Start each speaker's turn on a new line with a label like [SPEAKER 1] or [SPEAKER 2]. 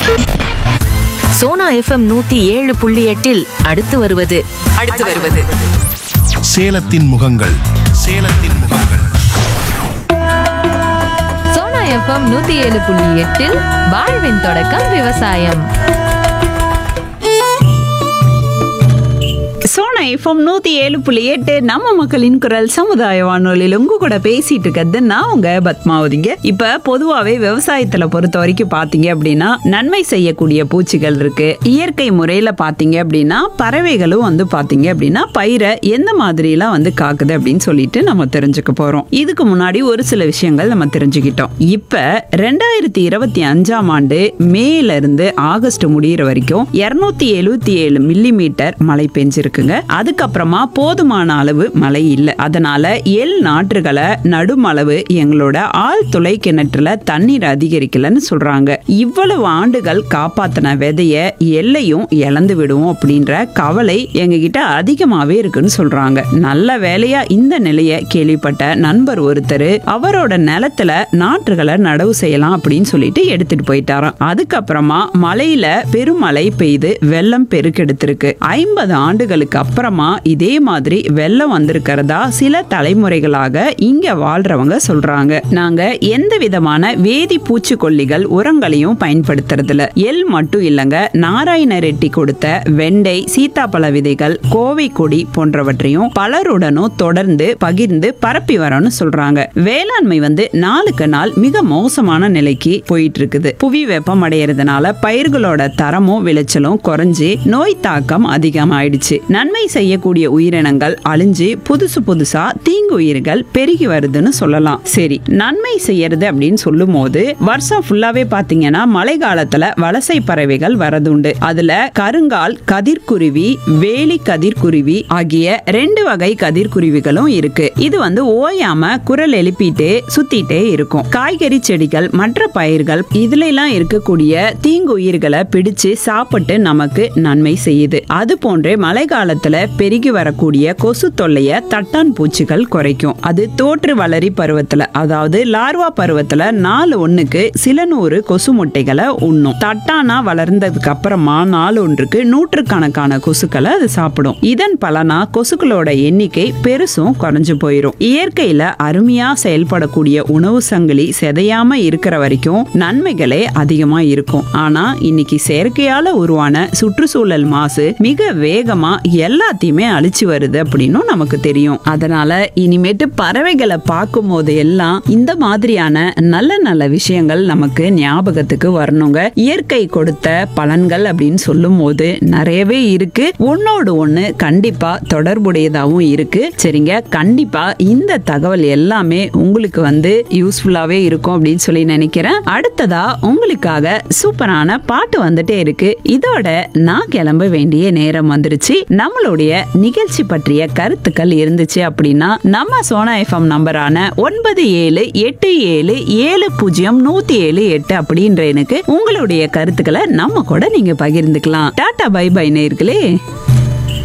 [SPEAKER 1] Sona FM நூத்தி ஏழு புள்ளி எட்டில் அடுத்து வருவது அடுத்து வருவது
[SPEAKER 2] சேலத்தின் முகங்கள் சேலத்தின் முகங்கள்
[SPEAKER 3] சோனா எஃப்எம் நூத்தி ஏழு புள்ளி எட்டில் வாழ்வின் தொடக்கம் விவசாயம்
[SPEAKER 4] சோனா எஃப்எம் நூத்தி ஏழு புள்ளி எட்டு நம்ம மக்களின் குரல் சமுதாய வானொலியில் உங்க கூட பேசிட்டு இருக்கிறது நான் உங்க பத்மாவதிங்க இப்ப பொதுவாவே விவசாயத்துல பொறுத்த வரைக்கும் பாத்தீங்க அப்படின்னா நன்மை செய்யக்கூடிய பூச்சிகள் இருக்கு இயற்கை முறையில பாத்தீங்க அப்படின்னா பறவைகளும் வந்து பாத்தீங்க அப்படின்னா பயிரை எந்த மாதிரி எல்லாம் வந்து காக்குது அப்படின்னு சொல்லிட்டு நம்ம தெரிஞ்சுக்க போறோம் இதுக்கு முன்னாடி ஒரு சில விஷயங்கள் நம்ம தெரிஞ்சுக்கிட்டோம் இப்ப ரெண்டாயிரத்தி இருபத்தி அஞ்சாம் ஆண்டு மேல இருந்து ஆகஸ்ட் முடியிற வரைக்கும் இருநூத்தி எழுவத்தி ஏழு மில்லி மீட்டர் மழை பெஞ்சிருக்குங்க அதுக்கப்புறமா போதுமான அளவு மழை இல்லை அதனால எல் நாற்றுகளை நடுமளவு எங்களோட ஆழ்துளை கிணற்றுல தண்ணீர் அதிகரிக்கலன்னு சொல்றாங்க இவ்வளவு ஆண்டுகள் காப்பாத்தின விதைய எல்லையும் இழந்து விடுவோம் அப்படின்ற கவலை எங்ககிட்ட அதிகமாவே இருக்குன்னு சொல்றாங்க நல்ல வேலையா இந்த நிலைய கேள்விப்பட்ட நண்பர் ஒருத்தர் அவரோட நிலத்துல நாற்றுகளை நடவு செய்யலாம் அப்படின்னு சொல்லிட்டு எடுத்துட்டு போயிட்டாராம் அதுக்கப்புறமா மழையில பெருமழை பெய்து வெள்ளம் பெருக்கெடுத்திருக்கு ஐம்பது ஆண்டுகளுக்கு அப்புறமா இதே மாதிரி வெள்ளம் வந்திருக்கிறதா சில தலைமுறைகளாக இங்க வாழ்றவங்க சொல்றாங்க நாங்க எந்த விதமான வேதி பூச்சிக்கொல்லிகள் உரங்களையும் பயன்படுத்துறதுல எல் மட்டும் இல்லைங்க நாராயண ரெட்டி கொடுத்த வெண்டை சீத்தாப்பழ விதைகள் கோவை கொடி போன்றவற்றையும் பலருடனும் தொடர்ந்து பகிர்ந்து பரப்பி வரோம்னு சொல்றாங்க வேளாண்மை வந்து நாளுக்கு நாள் மிக மோசமான நிலைக்கு போயிட்டு இருக்குது புவி வெப்பம் அடையறதுனால பயிர்களோட தரமும் விளைச்சலும் குறைஞ்சு நோய் தாக்கம் அதிகமாயிடுச்சு நன்மை செய்யக்கூடிய உயிரினங்கள் அழிஞ்சு புதுசு புதுசா தீங்கு உயிர்கள் பெருகி வருதுன்னு சொல்லலாம் சரி நன்மை செய்யறது அப்படின்னு சொல்லும் போது வருஷம் ஃபுல்லாவே பாத்தீங்கன்னா மழை காலத்துல வலசை பறவைகள் வரதுண்டு அதுல கருங்கால் கதிர்குருவி வேலி கதிர்குருவி ஆகிய ரெண்டு வகை கதிர்குருவிகளும் இருக்கு இது வந்து ஓயாம குரல் எழுப்பிட்டே சுத்திட்டே இருக்கும் காய்கறி செடிகள் மற்ற பயிர்கள் இதுல எல்லாம் இருக்கக்கூடிய தீங்கு உயிர்களை பிடிச்சு சாப்பிட்டு நமக்கு நன்மை செய்யுது அது போன்றே மழை காலத்துல பெருகி வரக்கூடிய கொசு தொல்லைய தட்டான் பூச்சிகள் குறைக்கும் அது தோற்று வளரி பருவத்துல அதாவது லார்வா பருவத்துல நாலு ஒண்ணுக்கு சில நூறு கொசு முட்டைகளை உண்ணும் தட்டானா வளர்ந்ததுக்கு அப்புறமா நாலு ஒன்றுக்கு நூற்றுக்கணக்கான கொசுக்களை அது சாப்பிடும் இதன் பலனா கொசுக்களோட எண்ணிக்கை பெருசும் குறைஞ்சு போயிடும் இயற்கையில அருமையா செயல்படக்கூடிய உணவு சங்கிலி செதையாம இருக்கிற வரைக்கும் நன்மைகளே அதிகமா இருக்கும் ஆனா இன்னைக்கு செயற்கையால உருவான சுற்றுச்சூழல் மாசு மிக வேகமா எல்லாத்தையுமே அழிச்சு வருது அப்படின்னும் நமக்கு தெரியும் அதனால இனிமேட்டு பறவைகளை பார்க்கும் போது எல்லாம் இந்த மாதிரியான நல்ல நல்ல விஷயங்கள் நமக்கு ஞாபகத்துக்கு வரணுங்க இயற்கை கொடுத்த பலன்கள் அப்படின்னு சொல்லும் போது நிறையவே இருக்கு ஒன்னோடு ஒண்ணு கண்டிப்பா தொடர்புடையதாகவும் இருக்கு சரிங்க கண்டிப்பா இந்த தகவல் எல்லாமே உங்களுக்கு வந்து யூஸ்ஃபுல்லாவே இருக்கும் அப்படின்னு சொல்லி நினைக்கிறேன் அடுத்ததா உங்களுக்காக சூப்பரான பாட்டு வந்துட்டே இருக்கு இதோட நான் கிளம்ப வேண்டிய நேரம் வந்துருச்சு நம்மளுடைய நிகழ்ச்சி பற்றிய கருத்துக்கள் இருந்துச்சு அப்படின்னா நம்ம சோனா எஃப்எம் நம்பரான ஒன்பது ஏழு எட்டு ஏழு ஏழு பூஜ்ஜியம் நூத்தி ஏழு எட்டு அப்படின்ற எனக்கு உங்களுடைய கருத்துக்களை நம்ம கூட நீங்க பகிர்ந்துக்கலாம் டாடா பை பை நேர்களே